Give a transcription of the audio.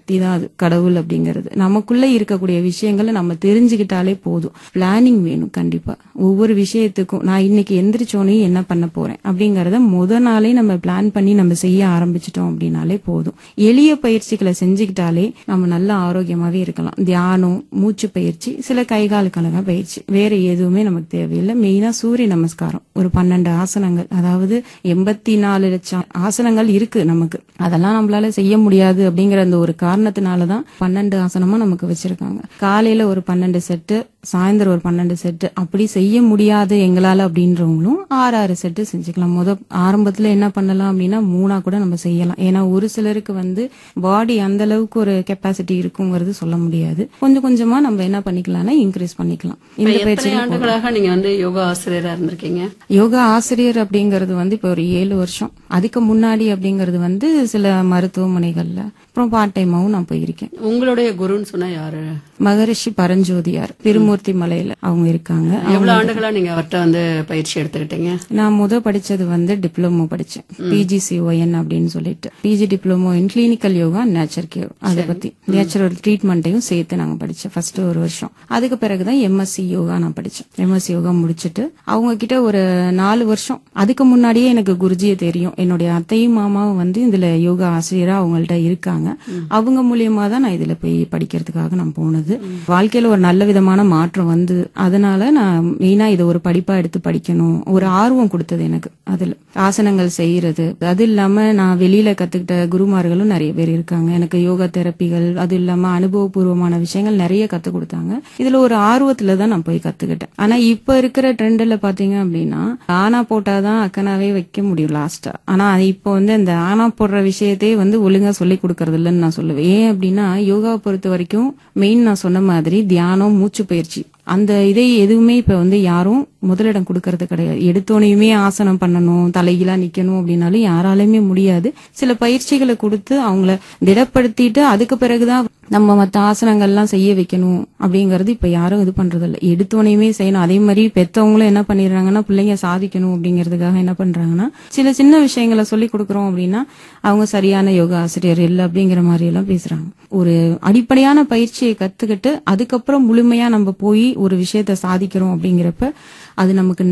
சக்தி தான் அது கடவுள் அப்படிங்கிறது நமக்குள்ள இருக்கக்கூடிய விஷயங்களை நம்ம தெரிஞ்சுக்கிட்டாலே போதும் பிளானிங் வேணும் கண்டிப்பா ஒவ்வொரு விஷயத்துக்கும் நான் இன்னைக்கு எந்திரிச்சோனே என்ன பண்ண போறேன் அப்படிங்கறத முத நாளே நம்ம பிளான் பண்ணி நம்ம செய்ய ஆரம்பிச்சிட்டோம் அப்படின்னாலே போதும் எளிய பயிற்சிகளை செஞ்சுக்கிட்டாலே நம்ம நல்ல ஆரோக்கியமாவே இருக்கலாம் தியானம் மூச்சு பயிற்சி சில கைகால் கலக பயிற்சி வேற எதுவுமே நமக்கு தேவையில்லை மெயினா சூரிய நமஸ்காரம் ஒரு பன்னெண்டு ஆசனங்கள் அதாவது எண்பத்தி நாலு லட்சம் ஆசனங்கள் இருக்கு நமக்கு அதெல்லாம் நம்மளால செய்ய முடியாது அப்படிங்கிற அந்த ஒரு காரணத்தினாலதான் பன்னெண்டு ஆசனமா நமக்கு வச்சிருக்காங்க காலையில ஒரு பன்னெண்டு செட்டு சாயந்தரம் ஒரு பன்னெண்டு செட்டு அப்படி செய்ய முடியாது எங்களால அப்படின்றவங்களும் ஆறு ஆறு செட்டு செஞ்சுக்கலாம் முத ஆரம்பத்துல என்ன பண்ணலாம் அப்படின்னா மூணா கூட நம்ம செய்யலாம் ஏன்னா ஒரு சிலருக்கு வந்து பாடி அந்த அளவுக்கு ஒரு கெப்பாசிட்டி இருக்குங்கிறது சொல்ல முடியாது கொஞ்சம் கொஞ்சமா நம்ம என்ன பண்ணிக்கலாம்னா இன்க்ரீஸ் பண்ணிக்கலாம் இந்த எத்தனை பயிற்சிகள் ஆண்டுகளாக நீங்க வந்து யோகா ஆசிரியரா இருந்திருக்கீங்க யோகா ஆசிரியர் அப்படிங்கிறது வந்து இப்போ ஒரு ஏழு வருஷம் அதுக்கு முன்னாடி அப்படிங்கிறது வந்து சில மருத்துவமனைகள்ல அப்புறம் பார்ட் டைமாவும் நான் போயிருக்கேன் உங்களுடைய குருன்னு சொன்னா யாரு மகரிஷி பரஞ்சோதியார் திருமூர்த்தி மலையில அவங்க இருக்காங்க எவ்வளவு ஆண்டுகளா நீங்க அவர்கிட்ட வந்து பயிற்சி எடுத்துக்கிட்டீங்க நான் முத படிச்சது வந்து டிப்ளமோ படிச்சேன் பிஜிசிஓஎன் அப்படின்னு சொல்லிட்டு PG diploma in clinical yoga nature care அதை பத்தி நேச்சுரல் ட்ரீட்மெண்ட்டையும் சேர்த்து நாங்க படிச்சேன் ஃபர்ஸ்ட் ஒரு வருஷம் அதுக்கு பிறகுதான் எம்எஸ்சி யோகா நான் படிச்சேன் எம்எஸ்சி யோகா முடிச்சிட்டு அவங்க கிட்ட ஒரு நாலு வருஷம் அதுக்கு முன்னாடியே எனக்கு குருஜியை தெரியும் என்னுடைய அத்தையும் மாமாவும் வந்து இதுல யோகா ஆசிரியரா அவங்கள்ட்ட இருக்காங்க அவங்க மூலியமா தான் நான் இதுல போய் படிக்கிறதுக்காக நான் போனது வாழ்க்கையில ஒரு நல்ல விதமான மாற்றம் வந்து அதனால நான் மெயினா இதை ஒரு படிப்பா எடுத்து படிக்கணும் ஒரு ஆர்வம் கொடுத்தது எனக்கு அதுல ஆசனங்கள் செய்யறது அது இல்லாம நான் வெளியில கத்துக்கிட்ட குருமார்களும் நிறைய பேர் இருக்காங்க எனக்கு யோகா தெரப்பிகள் அது இல்லாம அனுபவபூர்வமான விஷயங்கள் நிறைய கத்து கொடுத்தாங்க இதுல ஒரு ஆர்வத்துல தான் நான் போய் கத்துக்கிட்டேன் ஆனா இப்ப இருக்கிற ட்ரெண்ட்ல பாத்தீங்க அப்படின்னா ஆனா போட்டாதான் அக்கனாவே வைக்க முடியும் லாஸ்டா ஆனா அது இப்போ வந்து இந்த ஆனா போடுற விஷயத்தையே வந்து ஒழுங்கா சொல்லி கொடுக்கறது இல்லைன்னு நான் சொல்லுவேன் ஏன் அப்படின்னா யோகாவை பொறுத்த வரைக்கும் மெயின் நான் சொன்ன மாதிரி தியானம் மூச்சு பயிற்சி அந்த இதை எதுவுமே இப்ப வந்து யாரும் முதலிடம் கொடுக்கறது கிடையாது எடுத்தோனையுமே ஆசனம் பண்ணணும் தலைகீழா நிக்கணும் அப்படின்னாலும் யாராலையுமே முடியாது சில பயிற்சிகளை கொடுத்து அவங்கள திடப்படுத்திட்டு அதுக்கு பிறகுதான் நம்ம மத்த ஆசனங்கள்லாம் செய்ய வைக்கணும் அப்படிங்கறது இப்ப யாரும் இது பண்றது இல்ல எடுத்தோனையுமே செய்யணும் அதே மாதிரி பெத்தவங்களும் என்ன பண்ணிடுறாங்கன்னா பிள்ளைங்க சாதிக்கணும் அப்படிங்கறதுக்காக என்ன பண்றாங்கன்னா சில சின்ன விஷயங்களை சொல்லி கொடுக்கறோம் அப்படின்னா அவங்க சரியான யோகா ஆசிரியர் இல்ல அப்படிங்கிற மாதிரி எல்லாம் பேசுறாங்க ஒரு அடிப்படையான பயிற்சியை கத்துக்கிட்டு அதுக்கப்புறம் முழுமையா நம்ம போய் ஒரு விஷயத்த சாதிக்கிறோம் அப்படிங்கிறப்ப அது நமக்கு